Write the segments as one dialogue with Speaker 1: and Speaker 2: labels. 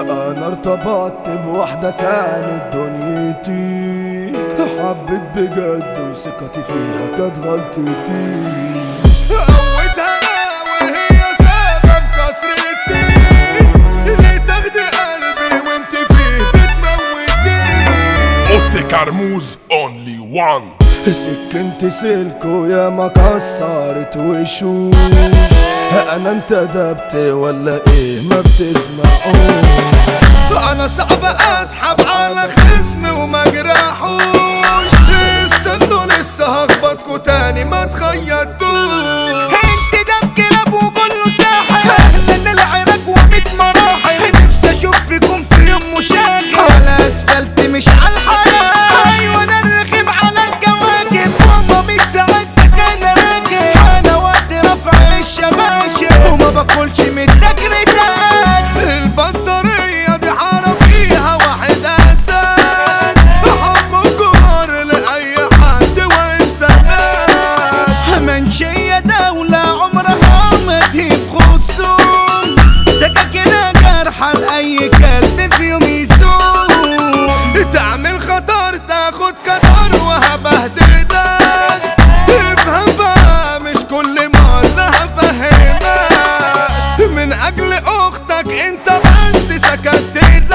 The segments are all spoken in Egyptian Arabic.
Speaker 1: انا ارتبطت بواحدة كانت دنيتي حبيت بجد وثقتي فيها كانت غلطتي
Speaker 2: قوتها وهي سبب كسرتي ليه تاخدي قلبي وانت فيه بتموتي
Speaker 3: اوتي كرموز اونلي وان
Speaker 1: سكنت سلكه يا ما كسرت وشوش انا انتدبت ولا ايه ما بتسمعوش
Speaker 2: انا صعب اسحب على خصمي وما جرحوش استنوا لسه هخبطكوا تاني ما تخيطوش
Speaker 4: انت دم كلاب وكله ساحل اهلا العراق وميت مراحل نفسي اشوف فيكم في يوم مشاكل على اسفلت مش على الحياة ايوه انا الرخم على الكواكب فوق ميت ساعات انا راكب انا وقت رفع الشباشب وما باكلش من التجريدات
Speaker 2: البطارية دي حارة فيها واحد أسد حمو الجوار لأي حد وإنسانات
Speaker 4: منشية دولة عمرها ما تجيب خصوم سكاكينها جرحة لأي كلب في يوم يسوق
Speaker 2: تعمل خطر تاخد قدر وهبهدلك افهم بقى مش كل مرة هفهمك من أجل أختك أنت بس سكت لك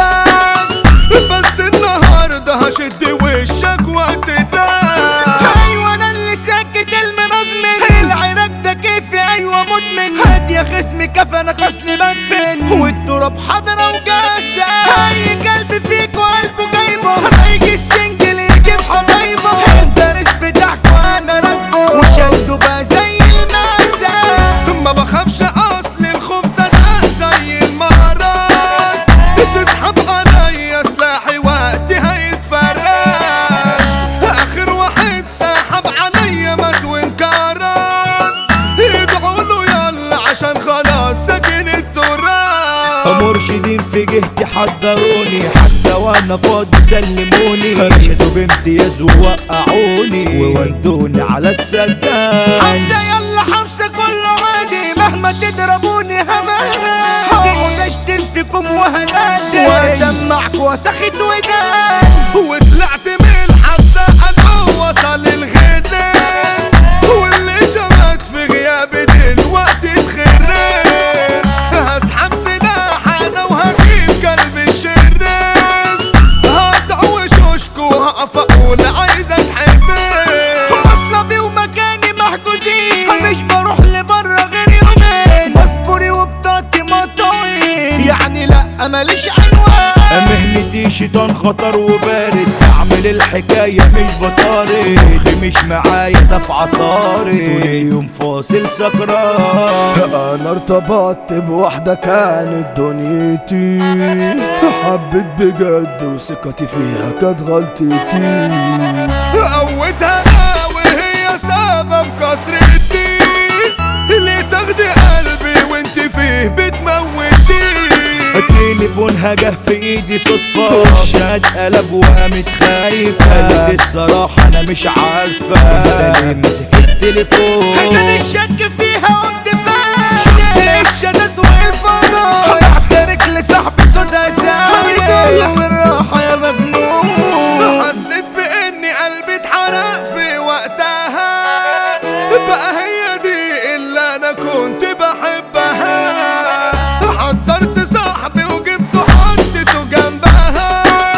Speaker 2: بس النهاردة هشد وشك وقتلك
Speaker 4: ايوه انا اللي ساكت المنظم العراق ده كيفي ايوه مدمن هات يا خصمي كفنك اصل مدفن والتراب حضرة وجاهزة اي كلب فيكو قلبه جايبه هيجي السنجل يجيب حبايبه الفارس بتاعكو انا راكبه وشده بقى زي المعزة
Speaker 2: ما بخافش اصل الخوف ده ده زي المهرات تسحب عليا سلاحي وقتي هيتفرق اخر واحد سحب عليا مات وانكرت ادعوا له يلا عشان خلاص ساكن التراب
Speaker 4: مرشدين في جهتي حضروني حتى وانا فاضي سلموني رشدوا بامتياز ووقعوني وودوني على السجاد حمسة يلا حمسة كله عادي مهما تضربوني همها هقعد اشتم فيكم وهنادي واسمعك وسخت ودان
Speaker 2: وطلعت من الحبسة انا وصل الغداس واللي شمت في غيابي دلوقتي اتخرس هسحب سلاح انا وهجيب كلب الشرس هقطع وشوشكو وهقف اقول عايزة اتحبس
Speaker 4: مصلبي ومكاني محجوزين مش بروح لبره غير يومين مصبري وبطاقتي مقطوعين يعني لا ماليش عنوان مهنتي شيطان خطر وبارد بعمل الحكاية مش بطارد مخي مش معايا دفعة طارد طول اليوم فاصل سكران
Speaker 1: انا ارتبطت بواحدة كانت دنيتي حبيت بجد وثقتي فيها كانت غلطتي
Speaker 2: قوتها انا وهي سبب كسرتي ليه تاخدي قلبي وانت فيه بتموتي
Speaker 4: تليفونها جه في ايدي صدفة وشها اتقلب وقامت خايفة قالت الصراحة انا مش عارفة انت ليه ماسك التليفون حسن الشك فيها واندفاع شفت الشدد والفضاء بعترك لصاحبي صوتها ساوية والراحة يا مجنون
Speaker 2: حسيت باني قلبي اتحرق في وقتها بقى هي دي اللي انا كنت بحبها حضرت صاحبي وجبته حطيته جنبها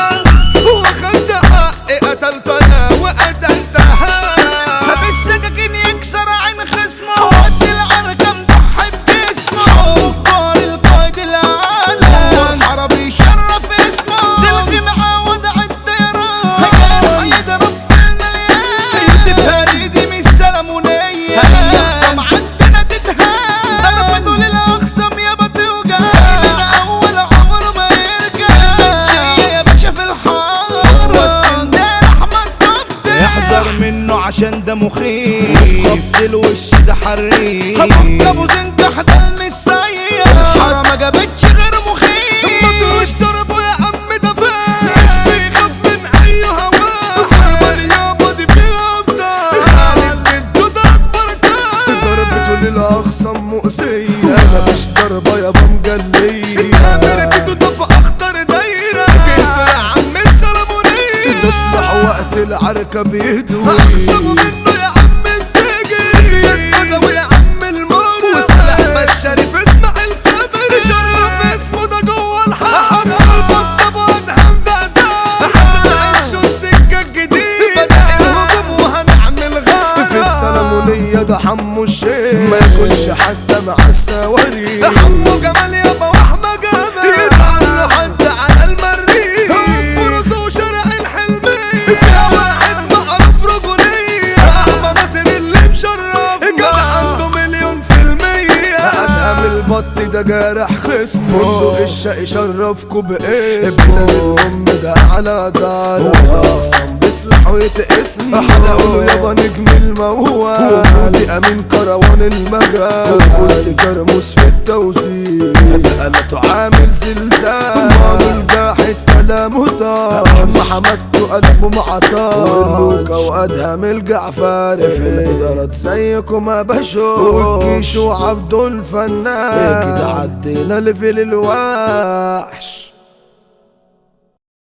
Speaker 2: واخدت حقي قتلت انا وقتلتها
Speaker 4: بالسكاكين يكسر عين خصمه ودي العركة مضحي باسمه كبار القائد العالم الحرب يشرف اسمه تلغي معاه وضع الطيران هيضرب في المليان يوسف هريدي من السلمونية الأخصم عندنا تتهان ضربته للأخصم يا بتوجع من أول عمره ما يرجع جاي يا باشا في الحار والسندال أحمد كفتة احذر منه عشان ده مخيف خفت الوش ده حريف ابو زنجح ده المسير الحاره ما جابتش غير مخيف
Speaker 2: ما تروش ضربه يا عم ده فاس بيخاف من اي هوا حرب اليابا دي فيها ابطال خالد جدو ده اكبر كان
Speaker 1: ضربته للاخصم مؤذية انا مش ضربة يابا مجلية
Speaker 2: مركته ده في اخطر
Speaker 1: العركة بيهدوي
Speaker 2: احسبوا منه يا عم التاجر زياد بدوي يا عم المر وصالح الشريف اسماعيل سافر شرف اسمه ده جوه الحرب البطة وادهم ده ده حسن عشوا السكة الجديد بدأ الهجوم وهنعمل غاب
Speaker 1: في السلمونية ده حمو الشيخ ما يكونش حتى مع السواري
Speaker 2: حمو جمال يابا واحمد جمال يتعاملوا حتى على المريخ برزو شارع الحلمية فيها واحد معروف رجولية احمد ناصر اللي مشرف جدع عنده مليون في المية
Speaker 1: أدهم البط ده جارح خصمه بندق الشقي شرفكوا باسمه ابن الأم ده على دار والأخصم بيسلحوا يتقسموا حلقوا يابا نجم الموال ومودي أمين كروان المجال وقلت كرموس في التوزيع قالته عامل زلزال مانو الجاحد كلامه طار أحمى حمدته قلبه معطار واللوكا وأدهم الجعفر في الإدارات زيكم ما بشوف والكيش وعبده الفنان كده عدينا لفيل الوحش